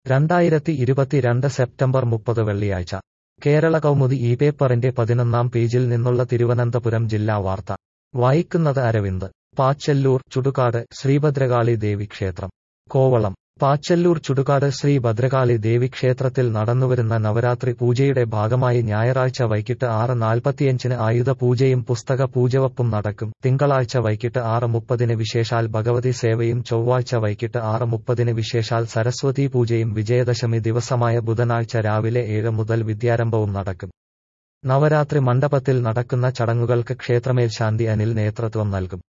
രണ്ടായിരത്തി ഇരുപത്തിരണ്ട് സെപ്റ്റംബർ മുപ്പത് വെള്ളിയാഴ്ച കേരള കൗമുദി ഈ പേപ്പറിന്റെ പതിനൊന്നാം പേജിൽ നിന്നുള്ള തിരുവനന്തപുരം ജില്ലാ വാർത്ത വായിക്കുന്നത് അരവിന്ദ് പാച്ചല്ലൂർ ചുടുകാട് ശ്രീഭദ്രകാളി ദേവീക്ഷേത്രം കോവളം പാച്ചല്ലൂർ ചുടുകാട് ശ്രീ ഭദ്രകാളി ദേവീക്ഷേത്രത്തിൽ നടന്നുവരുന്ന നവരാത്രി പൂജയുടെ ഭാഗമായി ഞായറാഴ്ച വൈകിട്ട് ആറ് നാൽപ്പത്തിയഞ്ചിന് ആയുധ പൂജയും പുസ്തക പൂജവപ്പും നടക്കും തിങ്കളാഴ്ച വൈകിട്ട് ആറ് മുപ്പതിന് വിശേഷാൽ ഭഗവതി സേവയും ചൊവ്വാഴ്ച വൈകിട്ട് ആറ് മുപ്പതിന് വിശേഷാൽ സരസ്വതീ പൂജയും വിജയദശമി ദിവസമായ ബുധനാഴ്ച രാവിലെ ഏഴ് മുതൽ വിദ്യാരംഭവും നടക്കും നവരാത്രി മണ്ഡപത്തിൽ നടക്കുന്ന ചടങ്ങുകൾക്ക് ക്ഷേത്രമേൽശാന്തി അനിൽ നേതൃത്വം നൽകും